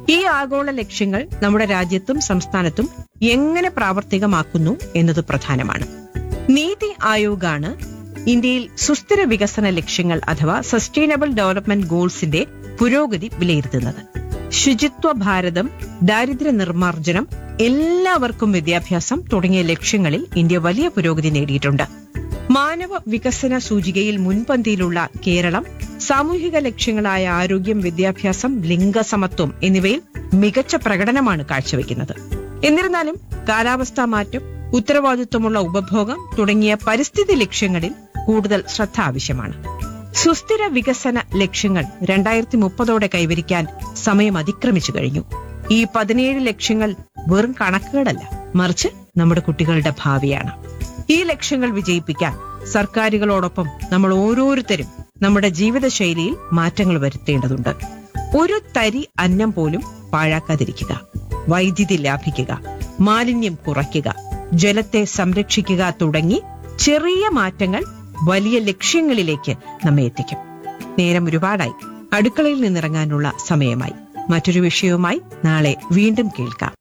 ഈ ആഗോള ലക്ഷ്യങ്ങൾ നമ്മുടെ രാജ്യത്തും സംസ്ഥാനത്തും എങ്ങനെ പ്രാവർത്തികമാക്കുന്നു എന്നത് പ്രധാനമാണ് നീതി ആയോഗാണ് ഇന്ത്യയിൽ സുസ്ഥിര വികസന ലക്ഷ്യങ്ങൾ അഥവാ സസ്റ്റൈനബിൾ ഡെവലപ്മെന്റ് ഗോൾസിന്റെ പുരോഗതി വിലയിരുത്തുന്നത് ശുചിത്വ ഭാരതം ദാരിദ്ര്യ നിർമ്മാർജ്ജനം എല്ലാവർക്കും വിദ്യാഭ്യാസം തുടങ്ങിയ ലക്ഷ്യങ്ങളിൽ ഇന്ത്യ വലിയ പുരോഗതി നേടിയിട്ടുണ്ട് മാനവ വികസന സൂചികയിൽ മുൻപന്തിയിലുള്ള കേരളം സാമൂഹിക ലക്ഷ്യങ്ങളായ ആരോഗ്യം വിദ്യാഭ്യാസം ലിംഗസമത്വം എന്നിവയിൽ മികച്ച പ്രകടനമാണ് കാഴ്ചവെക്കുന്നത് എന്നിരുന്നാലും കാലാവസ്ഥാ മാറ്റം ഉത്തരവാദിത്വമുള്ള ഉപഭോഗം തുടങ്ങിയ പരിസ്ഥിതി ലക്ഷ്യങ്ങളിൽ കൂടുതൽ ശ്രദ്ധ ആവശ്യമാണ് സുസ്ഥിര വികസന ലക്ഷ്യങ്ങൾ രണ്ടായിരത്തി മുപ്പതോടെ കൈവരിക്കാൻ സമയം അതിക്രമിച്ചു കഴിഞ്ഞു ഈ പതിനേഴ് ലക്ഷ്യങ്ങൾ വെറും കണക്കുകളല്ല മറിച്ച് നമ്മുടെ കുട്ടികളുടെ ഭാവിയാണ് ഈ ലക്ഷ്യങ്ങൾ വിജയിപ്പിക്കാൻ സർക്കാരുകളോടൊപ്പം നമ്മൾ ഓരോരുത്തരും നമ്മുടെ ജീവിതശൈലിയിൽ മാറ്റങ്ങൾ വരുത്തേണ്ടതുണ്ട് ഒരു തരി അന്നം പോലും പാഴാക്കാതിരിക്കുക വൈദ്യുതി ലാഭിക്കുക മാലിന്യം കുറയ്ക്കുക ജലത്തെ സംരക്ഷിക്കുക തുടങ്ങി ചെറിയ മാറ്റങ്ങൾ വലിയ ലക്ഷ്യങ്ങളിലേക്ക് നമ്മെ എത്തിക്കും നേരം ഒരുപാടായി അടുക്കളയിൽ നിന്നിറങ്ങാനുള്ള സമയമായി മറ്റൊരു വിഷയവുമായി നാളെ വീണ്ടും കേൾക്കാം